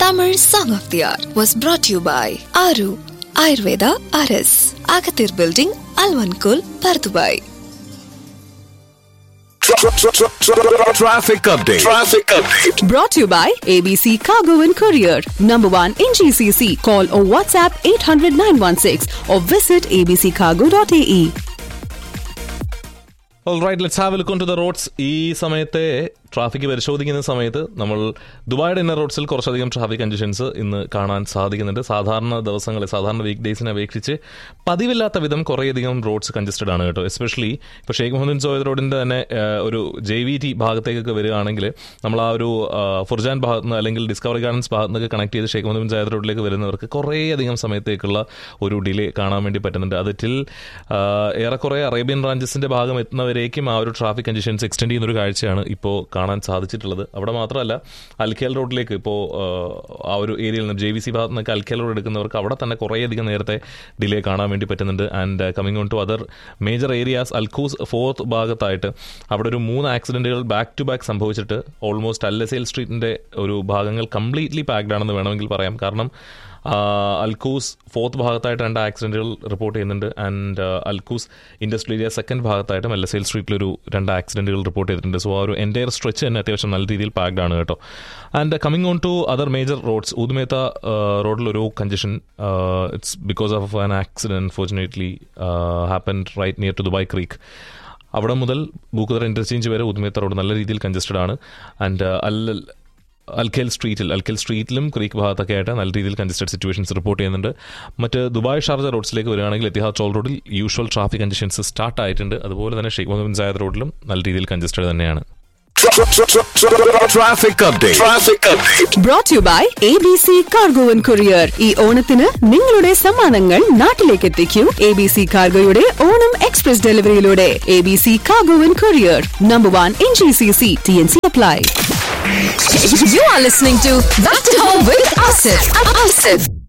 Tamil Song of the Hour was brought to you by Aru Ayurveda RS, Agathir Building, Alvankul, Pardubai. Traffic update. Traffic update. Brought to you by ABC Cargo and Courier. Number one in GCC. Call or WhatsApp 800 916 or visit abccargo.ae. Right let's have look on to the roads ഈ സമയത്തെ traffic പരിശോധിക്കുന്ന സമയത്ത് നമ്മൾ ദുബായുടെ inner റോഡ്സിൽ കുറച്ചധികം traffic conditions ഇന്ന് കാണാൻ സാധിക്കുന്നുണ്ട് സാധാരണ ദിവസങ്ങളെ സാധാരണ വീക്ക് ഡേയ്സിനെ അപേക്ഷിച്ച് പതിവില്ലാത്ത വിധം കുറേയധികം റോഡ്സ് കൺജസ്റ്റഡ് ആണ് കേട്ടോ എസ്പെഷ്യലി ഇപ്പോൾ ഷെയ്ഖ് മുഹമ്മദ് സോയദ് റോഡിൻ്റെ തന്നെ ആ, ഒരു ജെ വി ടി ഭാഗത്തേക്കൊക്കെ വരികയാണെങ്കിൽ നമ്മൾ ആ ഒരു ആ, ഫുർജാൻ ഭാഗത്ത് നിന്ന് അല്ലെങ്കിൽ ഡിസ്കവറി ഗാർഡൻസ് ഭാഗത്ത് നിന്നൊക്കെ കണക്ട് ചെയ്ത് ഷെയ്ഖ് മുഹമ്മദ് സോയദ് റോഡിലേക്ക് വരുന്നവർക്ക് കുറേയധികം സമയത്തേക്കുള്ള ഒരു ഡിലേ കാണാൻ വേണ്ടി പറ്റുന്നുണ്ട് അത് ടിൽ ഏറെക്കുറെ അറേബ്യൻ ബ്രാഞ്ചസിന്റെ ഭാഗം എത്തുന്നവരേക്കും ആ ഒരു ട്രാഫിക് കണ്ടീഷൻസ് എക്സ്റ്റെൻഡ് ചെയ്യുന്ന ഒരു കാഴ്ചയാണ് ഇപ്പോൾ കാണാൻ സാധിച്ചിട്ടുള്ളത് അവിടെ മാത്രമല്ല അൽക്കേൽ റോഡിലേക്ക് ഇപ്പോൾ ആ ഒരു ഏരിയയിൽ നിന്ന് ജെ വി സി ഭാഗത്ത് നിന്നൊക്കെ അൽക്കേൽ റോഡ് എടുക്കുന്നവർക്ക് അവിടെ തന്നെ കുറേയധികം നേരത്തെ ഡിലേ കാണാൻ വേണ്ടി പറ്റുന്നുണ്ട് and coming on to other major areas Al Quoz fourth ഭാഗത്തായിട്ട് അവിടെ ഒരു മൂന്ന് ആക്സിഡന്റുകൾ ബാക്ക് ടു ബാക്ക് സംഭവിച്ചിട്ട് ഓൾമോസ്റ്റ് അല്ലസേൽ സ്ട്രീറ്റിന്റെ ഒരു ഭാഗങ്ങൾ കംപ്ലീറ്റ്ലി പാക്ഡ് ആണെന്ന് വേണമെങ്കിൽ പറയാം കാരണം അൽക്കൂസ് ഫോർത്ത് ഭാഗത്തായിട്ട് രണ്ട് ആക്സിഡന്റുകൾ റിപ്പോർട്ട് ചെയ്യുന്നുണ്ട് and Al Quoz industry area second ഭാഗത്തായിട്ടും എൽ എസ് എൽ സ്ട്രീറ്റിലൊരു രണ്ട് ആക്സിഡന്റുകൾ റിപ്പോർട്ട് ചെയ്തിട്ടുണ്ട് സോ ആ ഒരു എൻറ്റയർ സ്ട്രെച്ച് തന്നെ അത്യാവശ്യം നല്ല രീതിയിൽ പാക്ഡ് ആണ് കേട്ടോ and coming on to other major roads ഉദുമേത്ത റോഡിലൊരു congestion it's because of an accident fortunately happen right near to Dubai creek അവിടെ മുതൽ ബൂക്കുതറ ഇന്റർചേഞ്ച് വരെ ഉദുമേത്ത റോഡ് നല്ല രീതിയിൽ കഞ്ചസ്റ്റഡ് ആണ് ആൻഡ് അൽ അൽക്കേൽ സ്ട്രീറ്റിൽ അൽക്കേൽ സ്ട്രീറ്റിലും ക്രീക്ക് ഭാഗത്തൊക്കെ ആയിട്ട് നല്ല രീതിയിൽ കൺജസ്റ്റഡ് സിറ്റുവേഷൻസ് റിപ്പോർട്ട് ചെയ്യുന്നുണ്ട് മറ്റ് ദുബായ് ഷാർജ റോഡ്സിലേക്ക് വരികയാണെങ്കിൽ എത്തിഹാദ് ടോൾ റോഡിൽ യൂഷ്വൽ ട്രാഫിക് കണ്ടീഷൻസ് സ്റ്റാർട്ട് ആയിട്ടുണ്ട് അതുപോലെ തന്നെ ഷെയ്ഖ് മുഹമ്മദ് ബിൻ സായദ് റോഡിലും നല്ല രീതിയിൽ കൺജസ്റ്റഡ് തന്നെയാണ് Traffic update. Traffic update. Brought to you by ABC Cargo and Courier. ഈ ഓണത്തിന് നിങ്ങളുടെ സമ്മാനങ്ങൾ നാട്ടിലേക്ക് എത്തിക്കൂ എ ബി സി കാർഗോയുടെ ഓണം എക്സ്പ്രസ് ഡെലിവറിയിലൂടെ A B C cargo and courier number one in G C C T N C apply You are listening to Back to Home with Asif. Asif.